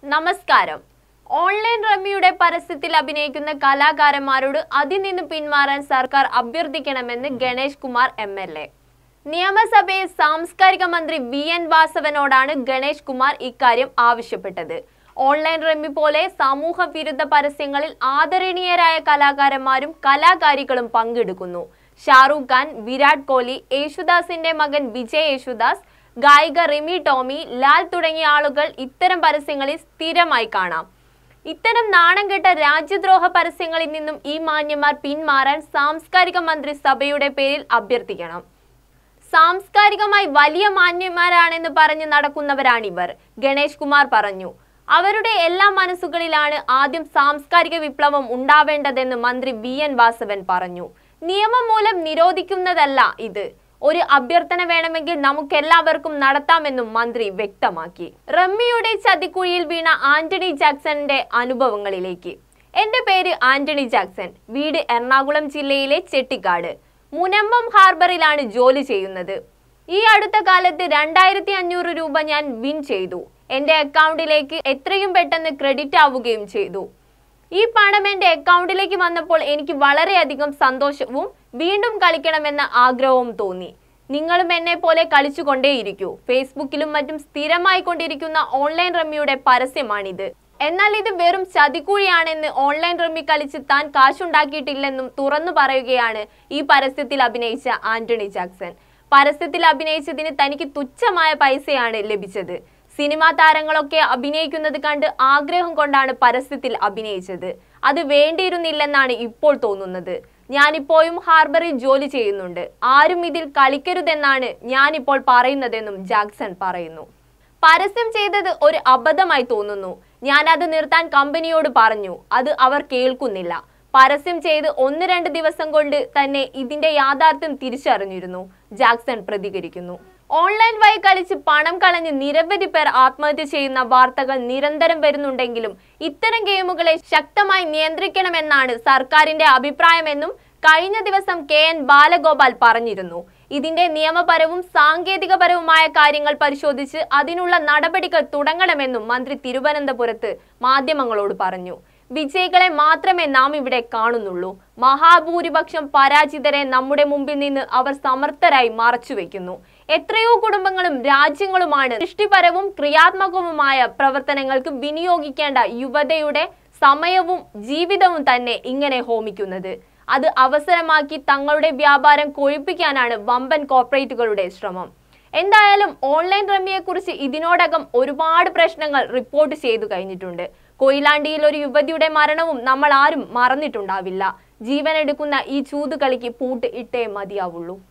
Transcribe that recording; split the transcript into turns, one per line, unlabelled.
നമസ്കാരം ഓൺലൈൻ റമ്മിയുടെ പരസ്യത്തിൽ അഭിനയിക്കുന്ന കലാകാരന്മാരോട് അതിൽ നിന്ന് പിന്മാറാൻ സർക്കാർ അഭ്യർത്ഥിക്കണമെന്ന് Ganesh Kumar M L A നിയമസഭയിൽ സാംസ്കാരിക മന്ത്രി വി എൻ വാസവനോടാണ് ഗണേഷ് കുമാർ ഇക്കാര്യം ആവശ്യപ്പെട്ടത് ഓൺലൈൻ റമ്മി പോലെ സമൂഹ വിരുദ്ധ പരസ്യങ്ങളിൽ ആദരണീയരായ കലാകാരന്മാരും കലാകാരികളും പങ്കെടുക്കുന്നു ഷാറൂഖ് ഖാൻ വിരാട് കോഹ്ലി യേശുദാസിന്റെ മകൻ വിജയ് യേശുദാസ് ഗായിക റിമി ടോമി ലാൽ തുടങ്ങിയ ആളുകൾ ഇത്തരം പരസ്യങ്ങളിൽ സ്ഥിരമായി കാണാം ഇത്തരം നാണം കെട്ട രാജ്യദ്രോഹ പരസ്യങ്ങളിൽ നിന്നും ഈ മാന്യന്മാർ പിന്മാറാൻ സാംസ്കാരിക മന്ത്രി സഭയുടെ പേരിൽ അഭ്യർത്ഥിക്കണം സാംസ്കാരികമായി വലിയ മാന്യന്മാരാണെന്ന് പറഞ്ഞ് നടക്കുന്നവരാണിവർ ഗണേഷ് കുമാർ പറഞ്ഞു അവരുടെ എല്ലാ മനസ്സുകളിലാണ് ആദ്യം സാംസ്കാരിക വിപ്ലവം ഉണ്ടാവേണ്ടതെന്ന് മന്ത്രി വി എൻ വാസവൻ പറഞ്ഞു നിയമം മൂലം നിരോധിക്കുന്നതല്ല ഇത് ഒരു അഭ്യർത്ഥന വേണമെങ്കിൽ നമുക്കെല്ലാവർക്കും നടത്താമെന്നും മന്ത്രി വ്യക്തമാക്കി റമ്മിയുടെ ചതിക്കുഴിയിൽ വീണ ആന്റണി ജാക്സന്റെ അനുഭവങ്ങളിലേക്ക് എന്റെ പേര് ആന്റണി ജാക്സൺ വീട് എറണാകുളം ജില്ലയിലെ ചെട്ടിക്കാട് മുനമ്പം ഹാർബറിലാണ് ജോലി ചെയ്യുന്നത് ഈ അടുത്ത കാലത്ത് രണ്ടായിരത്തി അഞ്ഞൂറ് രൂപ ഞാൻ വിൻ ചെയ്തു എന്റെ അക്കൗണ്ടിലേക്ക് എത്രയും പെട്ടെന്ന് ക്രെഡിറ്റ് ആവുകയും ചെയ്തു ഈ പണം എന്റെ അക്കൗണ്ടിലേക്ക് വന്നപ്പോൾ എനിക്ക് വളരെയധികം സന്തോഷവും വീണ്ടും കളിക്കണമെന്ന ആഗ്രഹവും തോന്നി നിങ്ങളും എന്നെ പോലെ കളിച്ചുകൊണ്ടേയിരിക്കൂ ഫേസ്ബുക്കിലും മറ്റും സ്ഥിരമായി കൊണ്ടിരിക്കുന്ന ഓൺലൈൻ റമ്മിയുടെ പരസ്യമാണിത് എന്നാൽ ഇത് വെറും ചതിക്കുഴിയാണെന്ന് ഓൺലൈൻ റമ്മി കളിച്ച് താൻ കാശുണ്ടാക്കിയിട്ടില്ലെന്നും തുറന്നു പറയുകയാണ് ഈ പരസ്യത്തിൽ അഭിനയിച്ച ആന്റണി ജാക്സൺ പരസ്യത്തിൽ അഭിനയിച്ചതിന് തനിക്ക് തുച്ഛമായ പൈസയാണ് ലഭിച്ചത് സിനിമാ താരങ്ങളൊക്കെ അഭിനയിക്കുന്നത് കണ്ട് ആഗ്രഹം കൊണ്ടാണ് പരസ്യത്തിൽ അഭിനയിച്ചത് അത് വേണ്ടിയിരുന്നില്ലെന്നാണ് ഇപ്പോൾ തോന്നുന്നത് ഞാനിപ്പോഴും ഹാർബറിൽ ജോലി ചെയ്യുന്നുണ്ട് ആരും ഇതിൽ കളിക്കരുതെന്നാണ് ഞാനിപ്പോൾ പറയുന്നതെന്നും ജാക്സൺ പറയുന്നു പരസ്യം ചെയ്തത് ഒരു അബദ്ധമായി തോന്നുന്നു ഞാൻ അത് നിർത്താൻ കമ്പനിയോട് പറഞ്ഞു അത് അവർ കേൾക്കുന്നില്ല പരസ്യം ചെയ്ത് ഒന്ന് രണ്ട് ദിവസം കൊണ്ട് തന്നെ ഇതിന്റെ യാഥാർത്ഥ്യം തിരിച്ചറിഞ്ഞിരുന്നു ജാക്സൺ പ്രതികരിക്കുന്നു ഓൺലൈൻ വഴി കളിച്ച് പണം കളഞ്ഞ് നിരവധി പേർ ആത്മഹത്യ ചെയ്യുന്ന വാർത്തകൾ നിരന്തരം വരുന്നുണ്ടെങ്കിലും ഇത്തരം ഗെയിമുകളെ ശക്തമായി നിയന്ത്രിക്കണമെന്നാണ് സർക്കാരിന്റെ അഭിപ്രായമെന്നും കഴിഞ്ഞ ദിവസം കെ എൻ ബാലഗോപാൽ പറഞ്ഞിരുന്നു ഇതിന്റെ നിയമപരവും സാങ്കേതികപരവുമായ കാര്യങ്ങൾ പരിശോധിച്ച് അതിനുള്ള നടപടികൾ തുടങ്ങണമെന്നും മന്ത്രി തിരുവനന്തപുരത്ത് മാധ്യമങ്ങളോട് പറഞ്ഞു വിജയികളെ മാത്രമേ നാം ഇവിടെ കാണുന്നുള്ളൂ മഹാഭൂരിപക്ഷം പരാജിതരെ നമ്മുടെ മുമ്പിൽ നിന്ന് അവർ സമർത്ഥരായി മറച്ചുവെക്കുന്നു എത്രയോ കുടുംബങ്ങളും രാജ്യങ്ങളുമാണ് സൃഷ്ടിപരവും ക്രിയാത്മകവുമായ പ്രവർത്തനങ്ങൾക്ക് വിനിയോഗിക്കേണ്ട യുവതയുടെ സമയവും ജീവിതവും തന്നെ ഇങ്ങനെ ഹോമിക്കുന്നത് അത് അവസരമാക്കി തങ്ങളുടെ വ്യാപാരം കൊഴിപ്പിക്കാനാണ് വമ്പൻ കോർപ്പറേറ്റുകളുടെ ശ്രമം എന്തായാലും ഓൺലൈൻ റമ്മിയെക്കുറിച്ച് ഇതിനോടകം ഒരുപാട് പ്രശ്നങ്ങൾ റിപ്പോർട്ട് ചെയ്തു കഴിഞ്ഞിട്ടുണ്ട് കൊയിലാണ്ടിയിൽ ഒരു യുവതിയുടെ മരണവും നമ്മൾ ആരും മറന്നിട്ടുണ്ടാവില്ല ജീവനെടുക്കുന്ന ഈ ചൂതുകളിക്ക് പൂട്ട് ഇട്ടേ മതിയാവുള്ളൂ